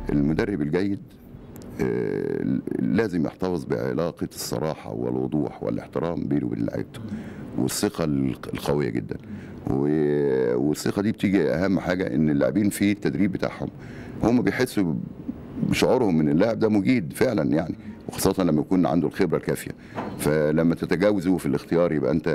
المدرب الجيد آه، لازم يحتفظ بعلاقة الصراحة والوضوح والاحترام بينه وبين لعيبته والثقة القوية جدا و- والثقة دي بتيجي أهم حاجة إن اللاعبين في التدريب بتاعهم هم بيحسوا بشعورهم ان اللاعب ده مجيد فعلا يعني وخاصة لما يكون عنده الخبرة الكافية فلما تتجاوزه في الاختيار يبقى انت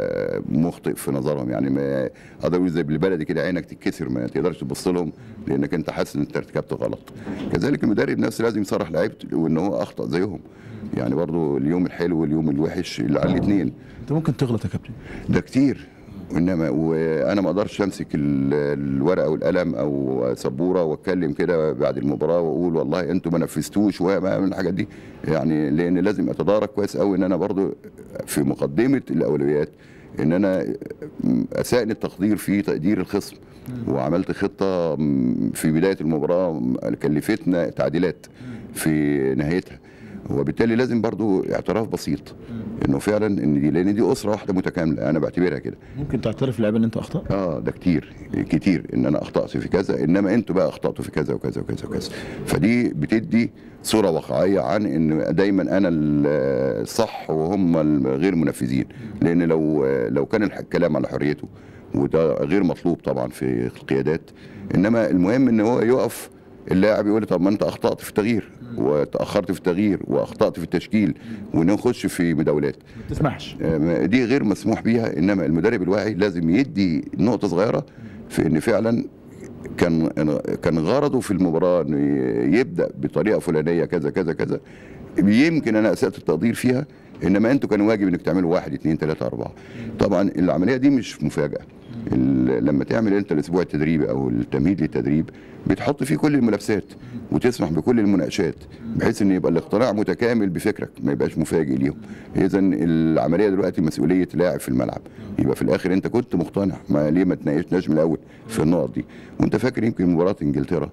مخطئ في نظرهم يعني ما اقدر اقول زي بالبلدي كده عينك تتكسر ما تقدرش تبص لهم لانك انت حاسس ان انت ارتكبت غلط كذلك المدرب نفسه لازم يصرح لعيبته وان هو اخطا زيهم يعني برضو اليوم الحلو واليوم الوحش اللي على الاثنين انت ممكن تغلط يا كابتن ده كتير انما وانا ما اقدرش امسك ال- الورقه والقلم او سبوره واتكلم كده بعد المباراه واقول والله انتوا ما نفذتوش وما من الحاجات دي يعني لان لازم اتدارك كويس قوي ان انا برضو في مقدمه الاولويات ان انا اساء التقدير في تقدير الخصم وعملت خطه في بدايه المباراه كلفتنا تعديلات في نهايتها وبالتالي لازم برضو اعتراف بسيط انه فعلا ان دي لان دي اسره واحده متكامله انا بعتبرها كده ممكن تعترف للعيبه ان انت اخطات اه ده كتير كتير ان انا اخطات في كذا انما انتوا بقى اخطاتوا في كذا وكذا وكذا وكذا فدي بتدي صوره واقعيه عن ان دايما انا الصح وهم الغير منفذين لان لو لو كان الكلام على حريته وده غير مطلوب طبعا في القيادات انما المهم ان هو يقف اللاعب يقول لي طب ما انت اخطات في التغيير وتاخرت في التغيير واخطات في التشكيل ونخش في مداولات ما تسمحش آه، دي غير مسموح بيها انما المدرب الواعي لازم يدي نقطه صغيره في ان فعلا كان كان غرضه في المباراه انه يبدا بطريقه فلانيه كذا كذا كذا يمكن انا اسات التقدير فيها انما انتوا كان واجب انك تعملوا واحد اثنين ثلاثه اربعه طبعا العمليه دي مش مفاجاه ال- لما تعمل انت الاسبوع التدريبي او التمهيد للتدريب بتحط فيه كل الملابسات وتسمح بكل المناقشات بحيث ان يبقى الاقتناع متكامل بفكرك ما يبقاش مفاجئ ليهم اذا العمليه دلوقتي مسؤوليه لاعب في الملعب يبقى في الاخر انت كنت مقتنع ما ليه ما تناقشناش من الاول في النقط دي وانت فاكر يمكن مباراه انجلترا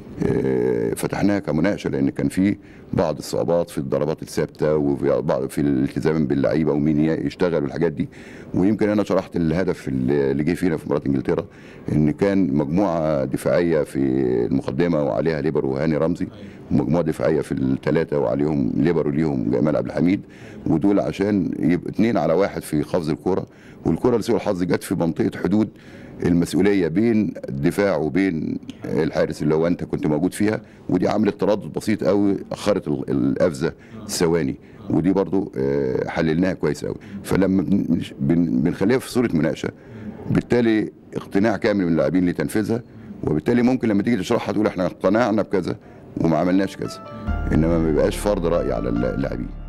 آه، فتحناها كمناقشه لان كان في بعض الصعوبات في الضربات الثابته وفي بعض في الالتزام باللعيبه ومين يشتغل والحاجات دي ويمكن انا شرحت الهدف اللي جه فينا في مباراه انجلترا ان كان مجموعه دفاعيه في المقدمه وعليها ليبرو وهاني رمزي ومجموعه دفاعيه في الثلاثه وعليهم ليبرو ليهم جمال عبد الحميد ودول عشان يبقى اثنين على واحد في قفز الكره والكره لسوء الحظ جت في منطقه حدود المسؤوليه بين الدفاع وبين الحارس اللي هو انت كنت موجود فيها ودي عملت تردد بسيط قوي اخرت ال- القفزه ثواني ودي برضو آه، حللناها كويس قوي فلما بن- بن- بنخليها في صوره مناقشه بالتالي اقتناع كامل من اللاعبين لتنفيذها وبالتالي ممكن لما تيجي تشرحها تقول احنا اقتنعنا بكذا وما عملناش كذا انما ما بيبقاش فرض راي على اللاعبين